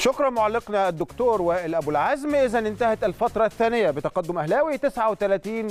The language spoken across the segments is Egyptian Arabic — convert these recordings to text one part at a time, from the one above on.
شكرا معلقنا الدكتور وائل ابو العزم اذا انتهت الفتره الثانيه بتقدم اهلاوي 39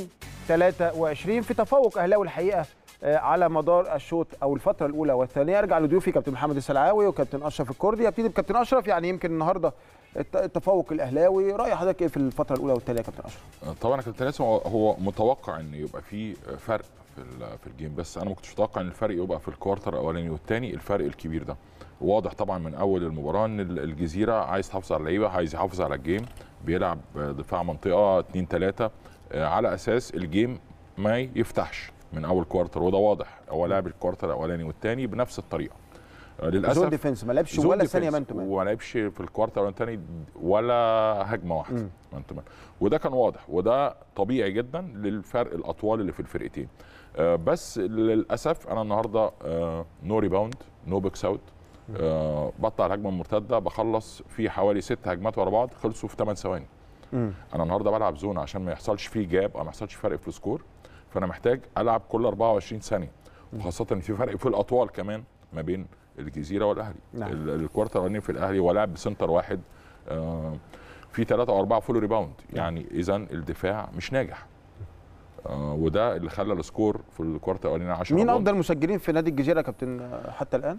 23 في تفوق اهلاوي الحقيقه على مدار الشوط او الفتره الاولى والثانيه ارجع لضيوفي كابتن محمد السلعاوي وكابتن اشرف الكردي ابتدي بكابتن اشرف يعني يمكن النهارده التفوق الاهلاوي راي حضرتك ايه في الفتره الاولى والثانيه يا كابتن اشرف طبعا يا كابتن ياسر هو متوقع ان يبقى في فرق في في الجيم بس انا ما كنتش متوقع ان الفرق يبقى في الكوارتر الاولاني والثاني الفرق الكبير ده واضح طبعا من اول المباراه ان الجزيره عايز يحافظ على اللعيبه عايز يحافظ على الجيم بيلعب دفاع منطقه 2 3 على اساس الجيم ما يفتحش من اول كوارتر وده واضح هو لعب الكوارتر الاولاني والثاني بنفس الطريقه للاسف زون ديفنس ما لعبش ولا ثانيه مان تو مان وما لعبش في الكوارتر الثاني ولا هجمه واحده مان تو مان وده كان واضح وده طبيعي جدا للفرق الاطوال اللي في الفرقتين بس للاسف انا النهارده نو ريباوند نو باكس اوت أه بطلع الهجمه المرتده بخلص في حوالي ست هجمات ورا بعض خلصوا في 8 ثواني انا النهارده بلعب زون عشان ما يحصلش فيه جاب او ما يحصلش فرق في السكور فانا محتاج العب كل 24 ثانيه وخاصه ان في فرق في الاطوال كمان ما بين الجزيره والاهلي نعم. الكوارتر الاولاني في الاهلي ولعب بسنتر واحد أه في ثلاثه او اربعه فول ريباوند يعني اذا الدفاع مش ناجح آه وده اللي خلى السكور في الكوارتر الاولاني 10 مين افضل مسجلين في نادي الجزيره يا كابتن حتى الان؟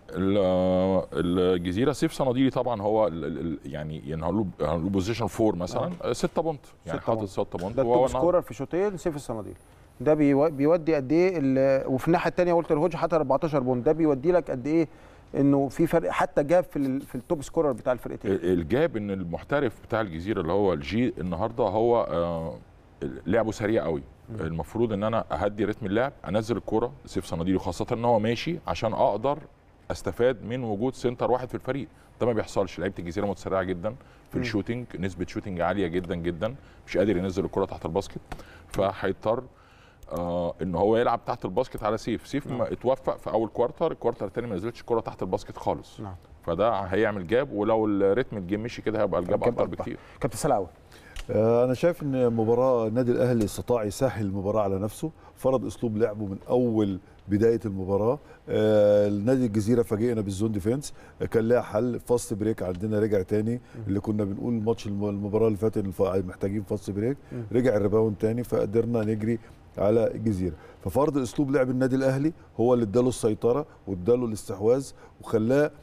الجزيره سيف صناديلي طبعا هو ال ال يعني يعني هنقول بوزيشن 4 مثلا 6 بونت يعني حاطط 6 بونت ده التوب سكورر في شوطين سيف الصناديل ده بيودي قد ايه وفي الناحيه الثانيه والتر هوج حتى 14 بونت ده بيودي لك قد ايه انه في فرق حتى جاب في في التوب سكورر بتاع الفرقتين الجاب ان المحترف بتاع الجزيره اللي هو الجي النهارده هو آه لعبه سريع قوي المفروض ان انا اهدي رتم اللعب انزل الكوره سيف صناديلي خاصه ان هو ماشي عشان اقدر استفاد من وجود سنتر واحد في الفريق ده ما بيحصلش لعيبه الجزيره متسرعه جدا في م. الشوتنج نسبه شوتنج عاليه جدا جدا مش قادر ينزل الكره تحت الباسكت فهيضطر آه ان هو يلعب تحت الباسكت على سيف سيف نعم. اتوفق في اول كوارتر الكوارتر الثاني ما نزلتش الكره تحت الباسكت خالص نعم. فده هيعمل جاب ولو الريتم الجيم مشي كده هيبقى الجاب اكتر بكتير كابتن سلاوي انا شايف ان مباراه النادي الاهلي استطاع يسهل المباراه على نفسه فرض اسلوب لعبه من اول بدايه المباراه النادي الجزيره فاجئنا بالزون ديفense كان لها حل فاست بريك عندنا رجع تاني اللي كنا بنقول ماتش المباراه اللي فاتت محتاجين فاست بريك رجع الريباوند تاني فقدرنا نجري على الجزيره ففرض اسلوب لعب النادي الاهلي هو اللي اداله السيطره واداله الاستحواذ وخلاه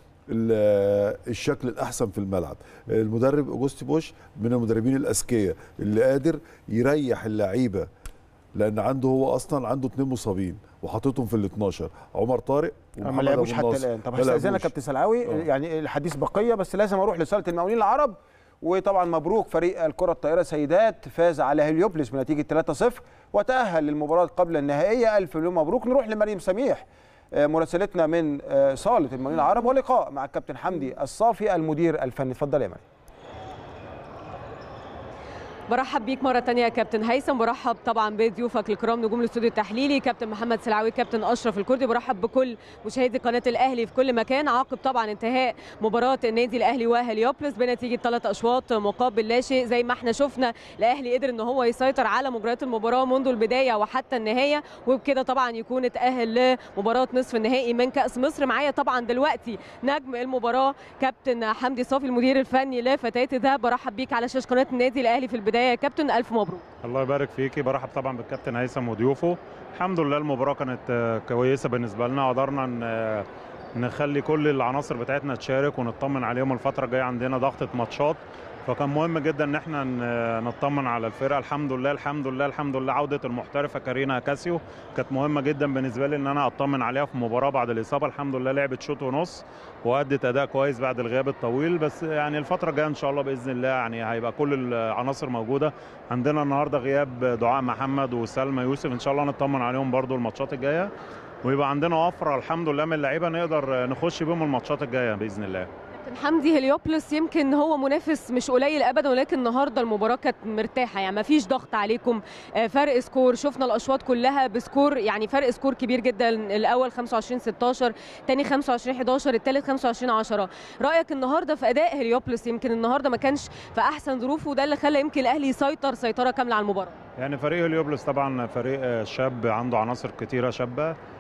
الشكل الاحسن في الملعب المدرب اوجوستي بوش من المدربين الاذكياء اللي قادر يريح اللعيبه لان عنده هو اصلا عنده اثنين مصابين وحاططهم في ال 12 عمر طارق ما لعبوش حتى الان طب هستاذنك كابتن سلعاوي يعني الحديث بقيه بس لازم اروح لصاله المقاولين العرب وطبعا مبروك فريق الكره الطائره سيدات فاز على هليوبلس بنتيجه 3-0 وتاهل للمباراه قبل النهائيه الف مليون مبروك نروح لمريم سميح مراسلتنا من صاله المقاولين العرب ولقاء مع الكابتن حمدي الصافي المدير الفني اتفضل يا مريم برحب بيك مره ثانيه يا كابتن هيثم برحب طبعا بضيوفك الكرام نجوم الاستوديو التحليلي كابتن محمد سلعوي كابتن اشرف الكردي برحب بكل مشاهدي قناه الاهلي في كل مكان عقب طبعا انتهاء مباراه النادي الاهلي وهليوبلس بنتيجه ثلاث اشواط مقابل لا شيء زي ما احنا شفنا الاهلي قدر ان هو يسيطر على مجريات المباراه منذ البدايه وحتى النهايه وبكده طبعا يكون اتاهل لمباراه نصف النهائي من كاس مصر معايا طبعا دلوقتي نجم المباراه كابتن حمدي صافي المدير الفني لفتيات الذهب برحب بيك على شاشه قناه النادي الاهلي في البدايه يا كابتن الف مبروك الله يبارك فيكي برحب طبعا بالكابتن هيثم وضيوفه الحمد لله المباراه كانت كويسه بالنسبه لنا قدرنا نخلي كل العناصر بتاعتنا تشارك ونطمن عليهم الفتره الجايه عندنا ضغطه ماتشات فكان مهم جدا ان احنا نطمن على الفرقه الحمد لله الحمد لله الحمد لله عوده المحترفه كارينا كاسيو كانت مهمه جدا بالنسبه لي ان انا اطمن عليها في مباراه بعد الاصابه الحمد لله لعبت شوط ونص وادت اداء كويس بعد الغياب الطويل بس يعني الفتره الجايه ان شاء الله باذن الله يعني هيبقى كل العناصر موجوده عندنا النهارده غياب دعاء محمد وسلمى يوسف ان شاء الله نطمن عليهم برده الماتشات الجايه ويبقى عندنا وفره الحمد لله من اللعيبه نقدر نخش بيهم الماتشات الجايه باذن الله كابتن حمدي هليوبلس يمكن هو منافس مش قليل ابدا ولكن النهارده المباراه كانت مرتاحه يعني ما فيش ضغط عليكم فرق سكور شفنا الاشواط كلها بسكور يعني فرق سكور كبير جدا الاول 25 16 ثاني 25 11 الثالث 25 10 رايك النهارده في اداء هليوبلس يمكن النهارده ما كانش في احسن ظروفه وده اللي خلى يمكن الاهلي يسيطر سيطره كامله على المباراه يعني فريق هليوبلس طبعا فريق شاب عنده عناصر كتيره شابه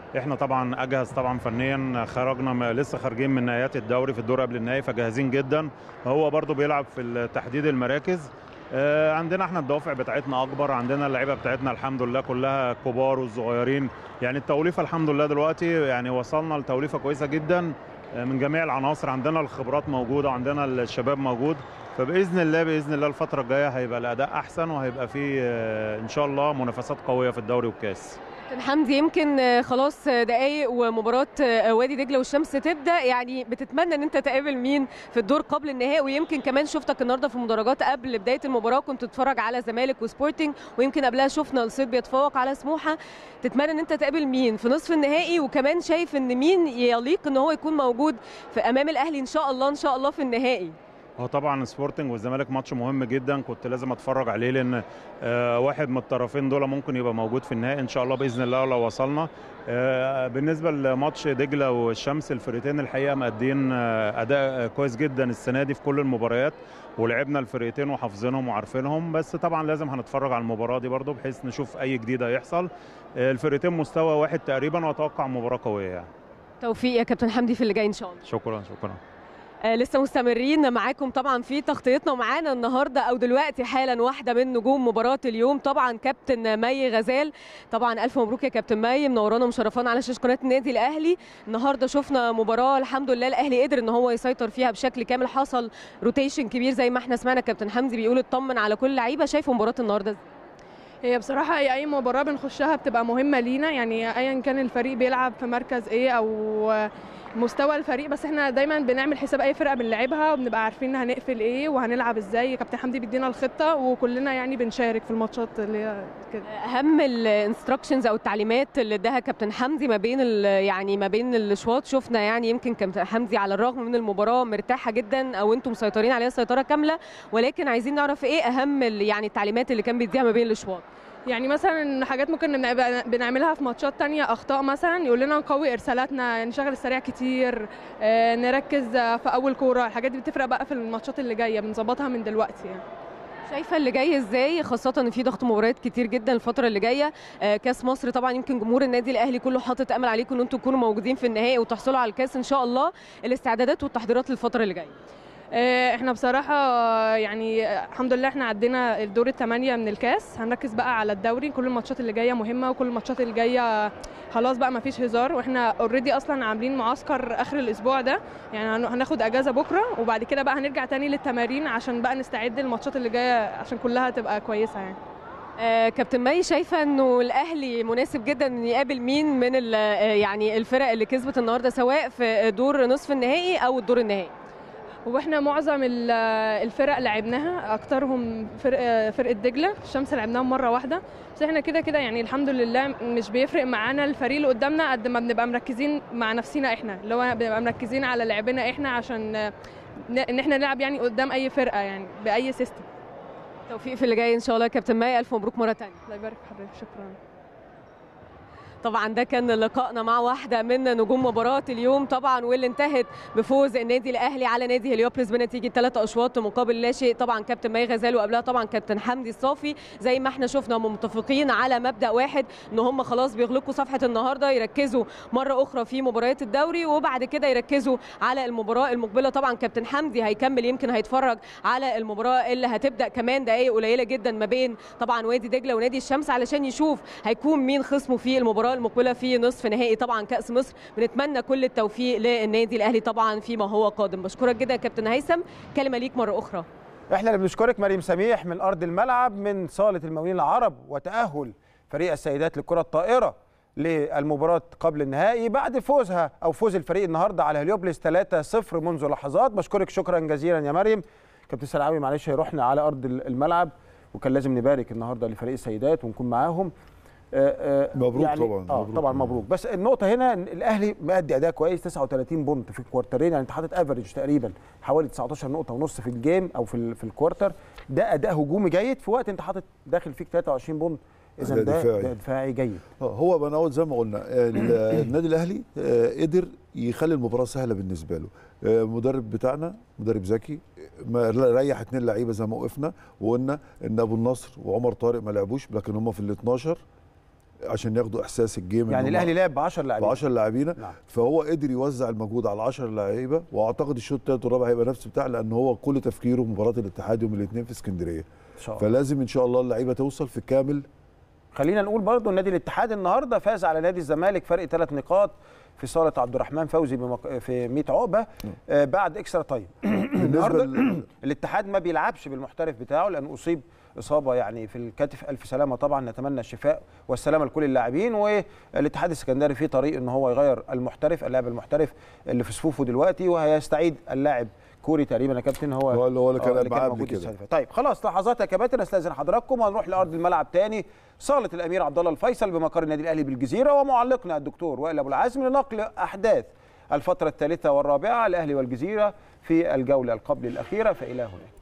احنا طبعا اجهز طبعا فنيا خرجنا لسه خارجين من نهايات الدوري في الدور قبل النهائي فجاهزين جدا هو برضو بيلعب في تحديد المراكز عندنا احنا الدوافع بتاعتنا اكبر عندنا اللعيبه بتاعتنا الحمد لله كلها كبار والصغيرين يعني التوليفه الحمد لله دلوقتي يعني وصلنا لتوليفه كويسه جدا من جميع العناصر عندنا الخبرات موجوده وعندنا الشباب موجود فباذن الله باذن الله الفتره الجايه هيبقى الاداء احسن وهيبقى في ان شاء الله منافسات قويه في الدوري والكاس كابتن حمدي يمكن خلاص دقايق ومباراه وادي دجله والشمس تبدا يعني بتتمنى ان انت تقابل مين في الدور قبل النهائي ويمكن كمان شفتك النهارده في مدرجات قبل بدايه المباراه كنت تتفرج على زمالك وسبورتنج ويمكن قبلها شفنا الصيد بيتفوق على سموحه تتمنى ان انت تقابل مين في نصف النهائي وكمان شايف ان مين يليق ان هو يكون موجود في امام الاهلي ان شاء الله ان شاء الله في النهائي هو طبعا سبورتنج والزمالك ماتش مهم جدا كنت لازم اتفرج عليه لان آه واحد من الطرفين دول ممكن يبقى موجود في النهائي ان شاء الله باذن الله لو وصلنا آه بالنسبه لماتش دجله والشمس الفرقتين الحقيقه مادين آه اداء كويس جدا السنه دي في كل المباريات ولعبنا الفرقتين وحافظينهم وعارفينهم بس طبعا لازم هنتفرج على المباراه دي برضو بحيث نشوف اي جديد هيحصل الفرقتين مستوى واحد تقريبا واتوقع مباراه قويه يعني توفيق يا كابتن حمدي في اللي جاي ان شاء الله شكرا شكرا آه لسه مستمرين معاكم طبعا في تغطيتنا ومعانا النهارده او دلوقتي حالا واحده من نجوم مباراه اليوم طبعا كابتن مي غزال طبعا الف مبروك يا كابتن مي منورانا ومشرفانا على شاشه قناه النادي الاهلي النهارده شفنا مباراه الحمد لله الاهلي قدر ان هو يسيطر فيها بشكل كامل حصل روتيشن كبير زي ما احنا سمعنا كابتن حمدي بيقول اطمن على كل لعيبه شايفه مباراه النهارده هي بصراحة هي أي مباراة بنخشها بتبقى مهمة لينا يعني أيا كان الفريق بيلعب في مركز إيه أو مستوى الفريق بس احنا دايما بنعمل حساب اي فرقه بنلعبها وبنبقى عارفين هنقفل ايه وهنلعب ازاي كابتن حمدي بيدينا الخطه وكلنا يعني بنشارك في الماتشات اللي هي كده اهم الانستراكشنز او التعليمات اللي اداها كابتن حمدي ما بين يعني ما بين الاشواط شفنا يعني يمكن كابتن حمدي على الرغم من المباراه مرتاحه جدا او انتم مسيطرين عليها سيطره كامله ولكن عايزين نعرف ايه اهم يعني التعليمات اللي كان بيديها ما بين الاشواط يعني مثلا حاجات ممكن بنعملها في ماتشات تانية اخطاء مثلا يقول لنا نقوي ارسالاتنا نشغل السريع كتير آه نركز في اول كوره الحاجات دي بتفرق بقى في الماتشات اللي جايه بنظبطها من دلوقتي يعني. شايفه اللي جاي ازاي خاصه ان في ضغط مباريات كتير جدا الفتره اللي جايه آه كاس مصر طبعا يمكن جمهور النادي الاهلي كله حاطط امل عليكم ان انتم تكونوا موجودين في النهائي وتحصلوا على الكاس ان شاء الله الاستعدادات والتحضيرات للفتره اللي جايه احنا بصراحه يعني الحمد لله احنا عدينا الدور الثمانيه من الكاس هنركز بقى على الدوري كل الماتشات اللي جايه مهمه وكل الماتشات اللي جايه خلاص بقى ما فيش هزار واحنا اوريدي اصلا عاملين معسكر اخر الاسبوع ده يعني هناخد اجازه بكره وبعد كده بقى هنرجع تاني للتمارين عشان بقى نستعد للماتشات اللي جايه عشان كلها تبقى كويسه يعني آه كابتن مي شايفه انه الاهلي مناسب جدا ان يقابل مين من يعني الفرق اللي كسبت النهارده سواء في دور نصف النهائي او الدور النهائي واحنا معظم الفرق لعبناها اكترهم فرق فرقه دجله الشمس لعبناهم مره واحده بس احنا كده كده يعني الحمد لله مش بيفرق معانا الفريق اللي قدامنا قد ما بنبقى مركزين مع نفسنا احنا اللي هو بنبقى مركزين على لعبنا احنا عشان ان احنا نلعب يعني قدام اي فرقه يعني باي سيستم توفيق في اللي جاي ان شاء الله كابتن مي الف مبروك مره ثانيه الله يبارك في حضرتك شكرا طبعا ده كان لقائنا مع واحده من نجوم مباراه اليوم طبعا واللي انتهت بفوز النادي الاهلي على نادي هليوبلس بنتيجه ثلاث اشواط مقابل لا شيء طبعا كابتن مي غزال وقبلها طبعا كابتن حمدي الصافي زي ما احنا شفنا هم متفقين على مبدا واحد ان هم خلاص بيغلقوا صفحه النهارده يركزوا مره اخرى في مباريات الدوري وبعد كده يركزوا على المباراه المقبله طبعا كابتن حمدي هيكمل يمكن هيتفرج على المباراه اللي هتبدا كمان دقائق قليله جدا ما بين طبعا وادي دجله ونادي الشمس علشان يشوف هيكون مين خصمه في المباراه المقبله في نصف نهائي طبعا كاس مصر بنتمنى كل التوفيق للنادي الاهلي طبعا فيما هو قادم بشكرك جدا يا كابتن هيثم كلمه ليك مره اخرى احنا اللي بنشكرك مريم سميح من ارض الملعب من صاله المقاولين العرب وتاهل فريق السيدات للكره الطائره للمباراة قبل النهائي بعد فوزها أو فوز الفريق النهاردة على هليوبلس 3-0 منذ لحظات بشكرك شكرا جزيلا يا مريم كابتن سلعاوي معلش هيروحنا على أرض الملعب وكان لازم نبارك النهارده لفريق السيدات ونكون معاهم مبروك يعني طبعا آه مبروك طبعا مبروك بس النقطه هنا ان الاهلي مادي اداء كويس 39 بونت في الكوارترين يعني انت حاطط افريج تقريبا حوالي 19 نقطه ونص في الجيم او في في الكوارتر ده اداء هجومي جيد في وقت انت حاطط داخل فيك 23 بونت اذا ده دفاعي. ده دفاعي جيد هو بنقول زي ما قلنا النادي الاهلي قدر يخلي المباراه سهله بالنسبه له المدرب بتاعنا مدرب ذكي ريح اثنين لعيبه زي ما وقفنا وقلنا ان ابو النصر وعمر طارق ما لعبوش لكن هم في ال 12 عشان ياخدوا احساس الجيم يعني الاهلي لعب ب 10 ب لاعبين 10 لاعبين نعم. فهو قدر يوزع المجهود على 10 لعيبه واعتقد الشوط الثالث والرابع هيبقى نفس بتاع لان هو كل تفكيره في مباراه الاتحاد يوم الاثنين في اسكندريه ان شاء الله فلازم ان شاء الله اللعيبه توصل في كامل خلينا نقول برضو النادي الاتحاد النهارده فاز على نادي الزمالك فرق ثلاث نقاط في صاله عبد الرحمن فوزي بمق... في 100 عقبه آه بعد اكسترا تايم بالنسبه النهارده ل- الاتحاد ما بيلعبش بالمحترف بتاعه لانه اصيب اصابه يعني في الكتف الف سلامه طبعا نتمنى الشفاء والسلامه لكل اللاعبين والاتحاد السكندري في طريق ان هو يغير المحترف اللاعب المحترف اللي في صفوفه دلوقتي وهيستعيد اللاعب كوري تقريبا يا كابتن هو هو اللي- هو اللي كان آه، معاه قبل موجود كده. السنة اللي فاتت. طيب خلاص لحظات يا كباتن استاذن حضراتكم وهنروح لارض الملعب تاني صاله الامير عبد الله الفيصل بمقر النادي الاهلي بالجزيره ومعلقنا الدكتور وائل ابو العزم لنقل احداث الفتره الثالثه والرابعه الاهلي والجزيره في الجوله القبل الاخيره فالى هناك